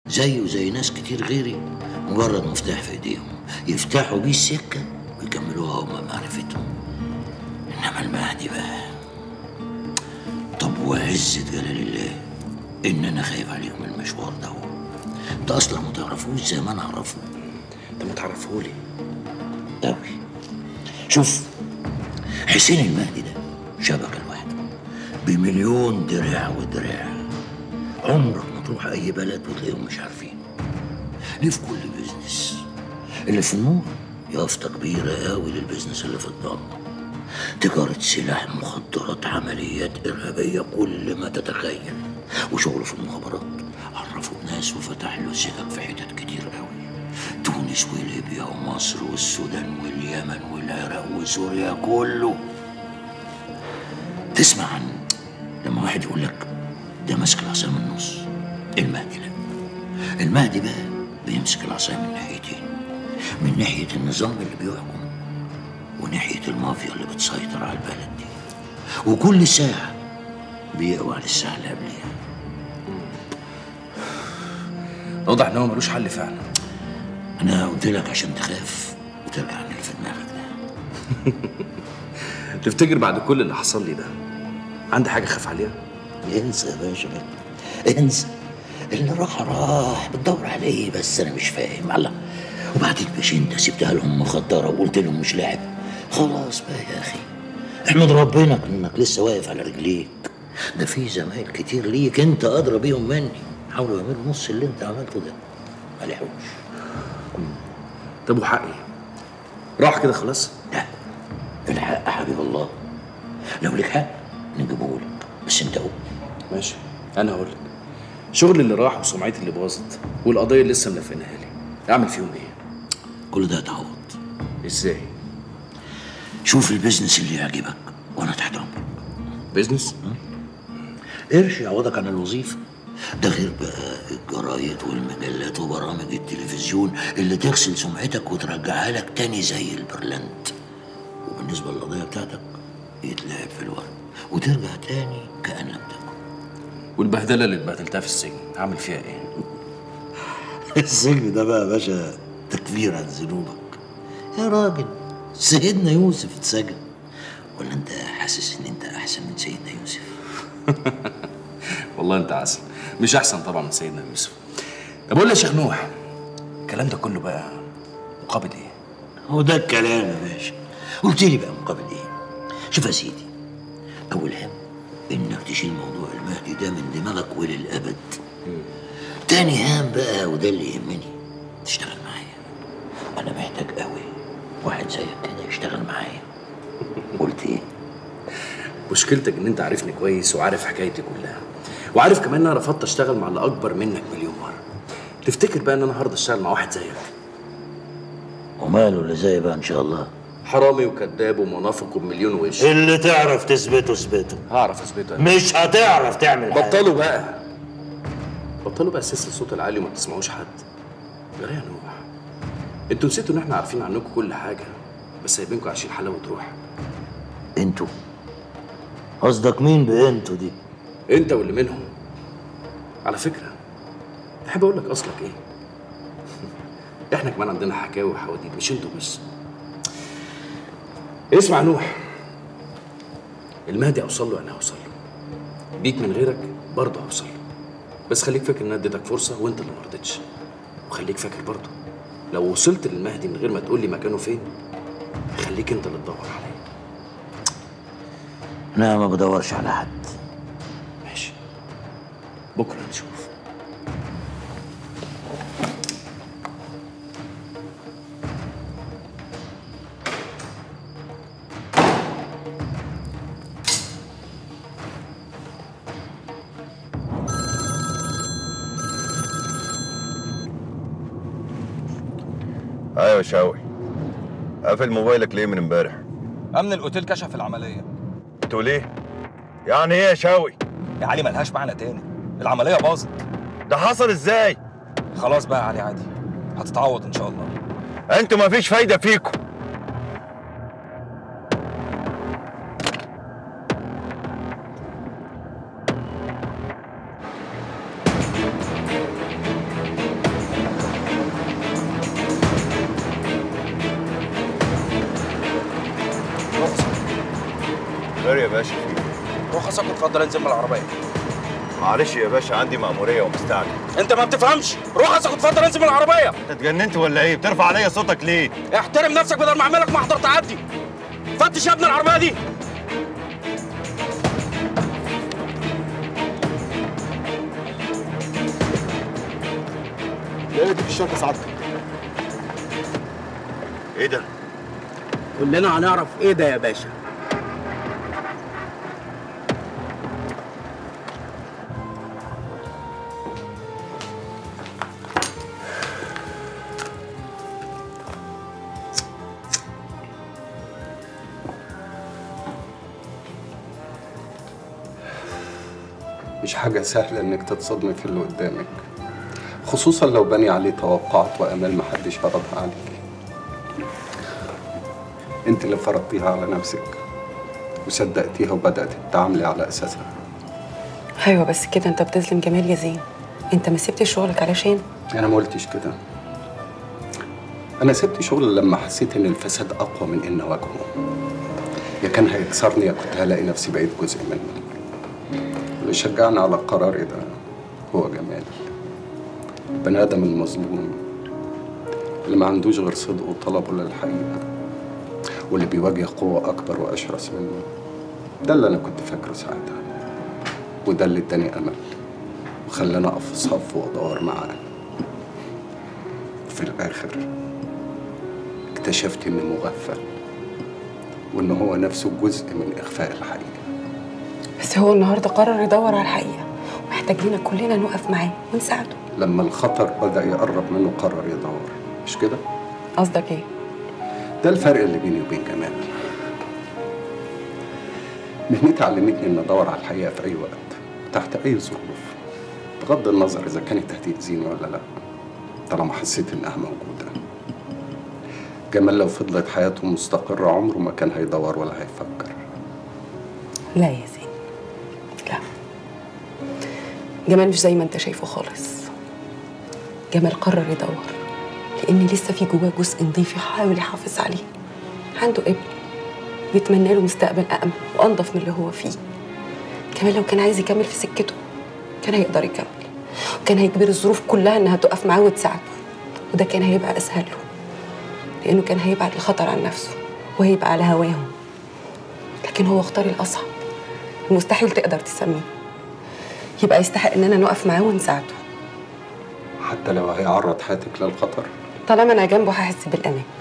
زيه وزي ناس كتير غيري مجرد مفتاح في ايديهم يفتحوا بيه السكة ويكملوها هم معرفتهم انما المهدي بقى طب وعزة جلال الله ان انا خايف عليك من المشوار ده انت اصلا ما تعرفوش زي ما انا اعرفه انت ما تعرفهولي قوي شوف حسين المهدي ده شبكة لوحده بمليون درع ودراع عمرك ما تروح اي بلد وتلاقيهم مش عارفين ليه في كل بيزنس اللي في النور يافطة كبيرة قوي للبيزنس اللي في الضلمة تجارة سلاح مخدرات عمليات إرهابية كل ما تتخيل وشغل في المخابرات عرفوا بناس وفتح له سكك في حتت كتير قوي تونس وليبيا ومصر والسودان واليمن والعراق وسوريا كله تسمع عن لما واحد يقول لك ده ماسك العصايه من النص المهدي لا المهدي بقى بيمسك العصايه من ناحيتين من ناحيه النظام اللي بيحكم وناحيه المافيا اللي بتسيطر على البلد دي وكل ساعه بيقوى على الساعه اللي قبليها واضح ان هو ملوش حل فعلا انا قلت لك عشان تخاف وترجع عن اللي في دماغك ده تفتكر بعد كل اللي حصل لي ده عندي حاجه اخاف عليها انسى يا باشا بقى انسى اللي راح راح بتدور عليه بس انا مش فاهم الله وبعدين مش انت سبتها لهم مخدره وقلت لهم مش لاعب خلاص بقى يا اخي احمد ربنا انك لسه واقف على رجليك ده في زمايل كتير ليك انت ادرى بيهم مني حاولوا يعملوا نص اللي انت عملته ده ما لحقوش طب وحقي راح كده خلاص لا الحق يا حبيب الله لو لك حق نجيبه لك بس انت قول ماشي انا هقول لك شغل اللي راح وسمعتي اللي باظت والقضيه اللي لسه ملفينها لي اعمل فيهم ايه كل ده اتعوض ازاي شوف البيزنس اللي يعجبك وانا تحت امرك بيزنس قرش يعوضك عن الوظيفه ده غير بقى الجرايد والمجلات وبرامج التلفزيون اللي تغسل سمعتك وترجعها لك تاني زي البرلنت وبالنسبه للقضيه بتاعتك يتلعب في الورق وترجع تاني كأن لم تكن والبهدله اللي اتبهدلتها في السجن اعمل فيها ايه السجن ده بقى يا باشا تكفير عن ذنوبك يا راجل سيدنا يوسف اتسجن ولا انت حاسس ان انت احسن من سيدنا يوسف والله انت عسل مش احسن طبعا من سيدنا يوسف طب قول لي يا شيخ نوح الكلام ده كله بقى مقابل ايه هو ده الكلام يا باشا قلت لي بقى مقابل ايه شوف يا سيدي اول هم انك تشيل موضوع المهدي ده من دماغك وللابد تاني هام بقى وده اللي يهمني تشتغل معايا انا محتاج قوي واحد زيك كده يشتغل معايا قلت ايه مشكلتك ان انت عارفني كويس وعارف حكايتي كلها وعارف كمان ان انا رفضت اشتغل مع اللي اكبر منك مليون مره تفتكر بقى ان انا هرضى اشتغل مع واحد زيك وماله اللي زي بقى ان شاء الله حرامي وكذاب ومنافق وبمليون وش اللي تعرف تثبته اثبته هعرف اثبته مش هتعرف تعمل حاجه بطلوا بقى بطلوا بقى سيس الصوت العالي وما تسمعوش حد غير يا نوح انتوا نسيتوا ان احنا عارفين عنكم كل حاجه بس سايبينكم عايشين حلاوه روح انتوا قصدك مين بانتوا دي انت واللي منهم على فكره تحب اقول لك اصلك ايه احنا كمان عندنا حكاوي وحواديت مش انتوا بس اسمع نوح المهدي اوصل له انا اوصل له بيك من غيرك برضه اوصل له بس خليك فاكر ان أنا اديتك فرصه وانت اللي ما رضيتش وخليك فاكر برضه لو وصلت للمهدي من غير ما تقول لي مكانه فين خليك انت اللي تدور عليا انا ما بدورش على حد ماشي بكره نشوف ايوه يا شاوي قافل موبايلك ليه من امبارح امن الاوتيل كشف العمليه بتقول ايه يعني ايه يا شاوي يا علي ملهاش معنى تاني العمليه باظت ده حصل ازاي خلاص بقى يا علي عادي هتتعوض ان شاء الله انتوا مفيش فايده فيكم اتفضل انزل من العربيه معلش يا باشا عندي مأمورية ومستعجل انت ما بتفهمش روح اسك اتفضل انزل من العربيه انت اتجننت ولا ايه بترفع عليا صوتك ليه احترم نفسك بدل ما اعملك محضر تعدي فتش يا ابن العربيه دي ليه دي في الشركه سعادتك ايه ده كلنا هنعرف ايه ده يا باشا مش حاجة سهلة إنك تتصدمي في اللي قدامك خصوصا لو بني عليه توقعات وآمال محدش فرضها عليك أنت اللي فرضتيها على نفسك وصدقتيها وبدأت تتعاملي على أساسها ايوه بس كده انت بتظلم جمال يا زين انت ما سبتش شغلك علشان أنا ما قلتش كده أنا سبت شغل لما حسيت إن الفساد أقوى من إن أواجهه يا كان هيكسرني يا كنت هلاقي نفسي بقيت جزء منه اللي شجعني على قراري ده هو جمال البني آدم المظلوم اللي ما عندوش غير صدق وطلبه للحقيقة واللي بيواجه قوة أكبر وأشرس منه ده اللي أنا كنت فاكره ساعتها وده اللي اداني أمل وخلاني أقف في صف وأدور معاه في الآخر اكتشفت إني مغفل وإن هو نفسه جزء من إخفاء الحقيقة بس هو النهارده قرر يدور على الحقيقه محتاج لنا كلنا نقف معاه ونساعده لما الخطر بدأ يقرب منه قرر يدور مش كده؟ قصدك ايه ده الفرق اللي بيني وبين جمال مهنتي علمتني ان ادور على الحقيقه في اي وقت تحت اي ظروف بغض النظر اذا كانت هتأذيني ولا لا طالما حسيت انها موجوده جمال لو فضلت حياته مستقرة عمره ما كان هيدور ولا هيفكر لا يا زين لا جمال مش زي ما انت شايفه خالص جمال قرر يدور لان لسه في جواه جزء نضيف يحاول يحافظ عليه عنده ابن بيتمنى له مستقبل أأمن وأنضف من اللي هو فيه كمان لو كان عايز يكمل في سكته كان هيقدر يكمل وكان هيجبر الظروف كلها إنها تقف معاه وتساعده وده كان هيبقى أسهل له لأنه كان هيبعد الخطر عن نفسه وهيبقى على هواهم لكن هو اختار الأصعب المستحيل تقدر تسميه يبقى يستحق إننا نقف معاه ونساعده حتى لو هيعرض حياتك للخطر طالما أنا جنبه هحس بالأمان